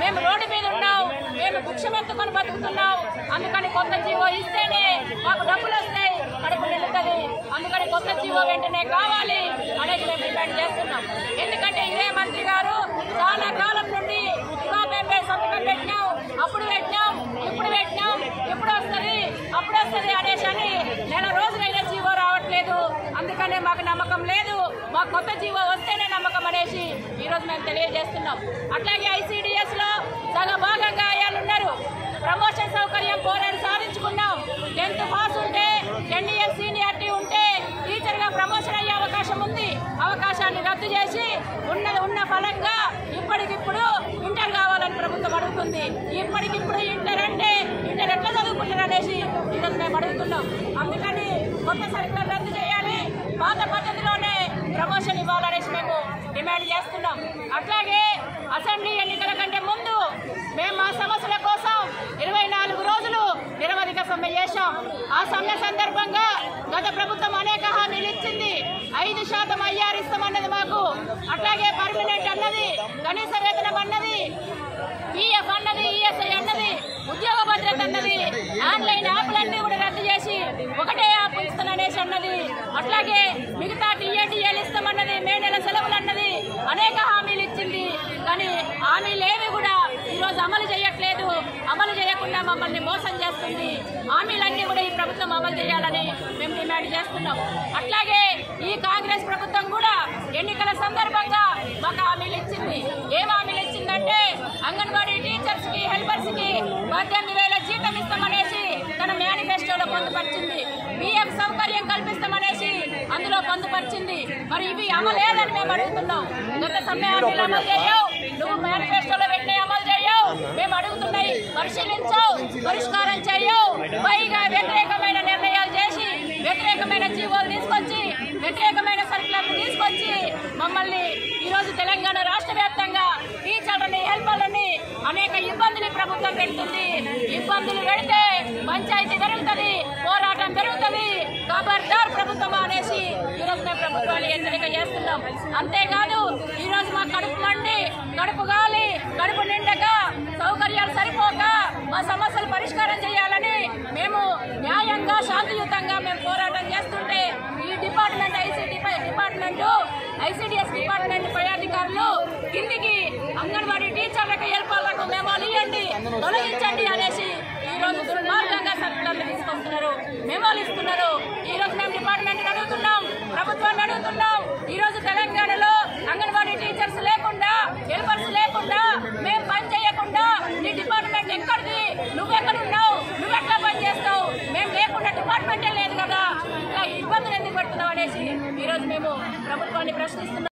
మేము రోడ్డు మీద ఉన్నాం మేము భిక్షమెత్తుకొని బతుకుతున్నాం అందుకని కొత్త జీవో ఇస్తేనే మాకు డబ్బులు వస్తాయి కడుపు నిండుతుంది అందుకని కొత్త జీవో వెంటనే కావాలి అనేది మేము డిమాండ్ చేస్తున్నాం ఎందుకంటే ఇదే మంత్రి గారు చాలా కాలం నుండి ఇంకా మేము సంతకం పెట్టినాం అప్పుడు పెట్టినాం ఇప్పుడు పెట్టినాం ఇప్పుడు వస్తుంది అప్పుడు వస్తుంది అనేసి అని నెల రోజులైనా జీవో రావట్లేదు అందుకనే మాకు నమ్మకం లేదు మాకు కొత్త జీవో వస్తేనే నమ్మకం అనేసి ఈ రోజు మేము తెలియజేస్తున్నాం అట్లాగే ఐసీడీఎస్ లో సగ భాగంగా అయ్యాలు ఉన్నారు ప్రమోషన్ సౌకర్యం పోరాడి సాధించుకున్నాం టెన్త్ పాస్ ఉంటే టెన్ ఇయర్స్ సీనియారిటీ ఉంటే టీచర్ గా ప్రమోషన్ అయ్యే అవకాశం ఉంది అవకాశాన్ని రద్దు చేసి ఉన్నది ఉన్న ఫలంగా ఇప్పటికిప్పుడు ఇంటర్ కావాలని ప్రభుత్వం అడుగుతుంది ఇప్పటికిప్పుడు ఇంటర్ అంటే ఇంటర్ ఎట్లా చదువుకుంటారు అనేసి ఈరోజు మేము అడుగుతున్నాం అందుకని కొత్త సర్కులర్ రద్దు చేయాలి పాత పద్ధతిలోనే ప్రమోషన్ ఇవ్వాలనేసి మేము డిమాండ్ చేస్తున్నాం అట్లాగే అసెంబ్లీ ఎన్నికల కంటే ముందు మేము మా సమస్యల కోసం ఇరవై నాలుగు రోజులు నిరవధిక సమ్మె చేశాం ఆ సమ్మె సందర్భంగా గత ప్రభుత్వం అనేక హామీలు ఇచ్చింది ఐదు శాతం ఐఆర్ ఇస్తామన్నది మాకు అట్లాగే పర్మనెంట్ అన్నది కనీస వేతనం అన్నది పిఎఫ్ అన్నది ఈఎస్ఐ అన్నది ఉద్యోగ భద్రత అన్నది ఆన్లైన్ యాప్లన్నీ కూడా రద్దు చేసి ఒకటే యాప్ ఇస్తాననేసి అన్నది అట్లాగే మిగతా టీఏటీఏలు ఇస్తామన్నది మే నెల సెలవులు అన్నది అనేక హామీలు ఇచ్చింది కానీ హామీలు ఏవి కూడా ఈరోజు అమలు చేయట్లేదు అమలు చేయకుండా మమ్మల్ని మోసం చేస్తుంది హామీలన్నీ కూడా ఈ ప్రభుత్వం అమలు చేయాలని మేము డిమాండ్ చేస్తున్నాం అట్లాగే ఈ కాంగ్రెస్ ప్రభుత్వం కూడా ఎన్నికల సందర్భంగా మాకు హామీలు ఇచ్చింది ఏం హామీలు ఇచ్చిందంటే అంగన్వాడీ టీచర్స్ కి హెల్పర్స్ కి పద్దెనిమిది వేల జీతం ఇస్తామనేసి తన మేనిఫెస్టోలో పొందుపరిచింది పిఎం సౌకర్యం కల్పిస్తామనేసి అందులో పొందుపరిచింది మరి ఇవి అమలేదని మేము అడుగుతున్నాం గత సమ్మె హామీలు అమలు చేయవు నువ్వు మేనిఫెస్టోలో పెట్టిన అమలు చేయవు మేము అడుగుతున్నాయి పరిశీలించవు పరిష్కారం చేయవు పైగా వ్యతిరేకమైన నిర్ణయాలు చేసి వ్యతిరేకమైన జీవోలు తీసుకొచ్చి వ్యతిరేకమైన సర్కులర్లు తీసుకొచ్చి మమ్మల్ని ఈరోజు తెలంగాణ రాష్ట్ర వ్యాప్తంగా టీచర్లని హెల్పర్లని అనేక ఇబ్బందులు ఈ ప్రభుత్వం పెడుతుంది ఇబ్బందులు పెడితే పంచాయతీ పెరుగుతుంది పోరాటం పెరుగుతుంది ఖబర్దార్ ప్రభుత్వం అనేసి ఈరోజు మేము ప్రభుత్వాన్ని హెచ్చరిక చేస్తున్నాం అంతేకాదు ఈ రోజు మా కడుపు మండి కడుపు గాలి కడుపు నిండక సౌకర్యాలు సరిపోక మా సమస్యలు పరిష్కారం చేయాలని మేము న్యాయంగా శాంతియుతంగా మేము పోరాటం చేస్తుంటే ఈ department ICT department ICDS department పై అధికారులు కిందికి అంగన్వాడీ టీచర్లకు హెల్పర్లకు మెమోలు ఇవ్వండి తొలగించండి అనేసి ఈ రోజు దుర్మార్గంగా సర్కులర్లు తీసుకొస్తున్నారు మెమోలు ఇస్తున్నారు ఈ రోజు మేము డిపార్ట్మెంట్ అడుగుతున్నాం ప్రభుత్వాన్ని అడుగుతున్నాం ఈ రోజు తెలంగాణలో అంగన్వాడీ టీచర్స్ లేకుండా హెల్పర్స్ లేకుండా మేము పని చేయకుండా నీ డిపార్ట్మెంట్ ఎక్కడిది నువ్వెక్కడున్నావు నువ్వెట్లా పని చేస్తావు మేము లేకుండా డిపార్ట్మెంటే లేదు కదా ఇట్లా ఇబ్బందులు ఎందుకు పెడుతున్నావు అనేసి ఈ రోజు మేము ప్రభుత్వాన్ని ప్రశ్నిస్తున్నాం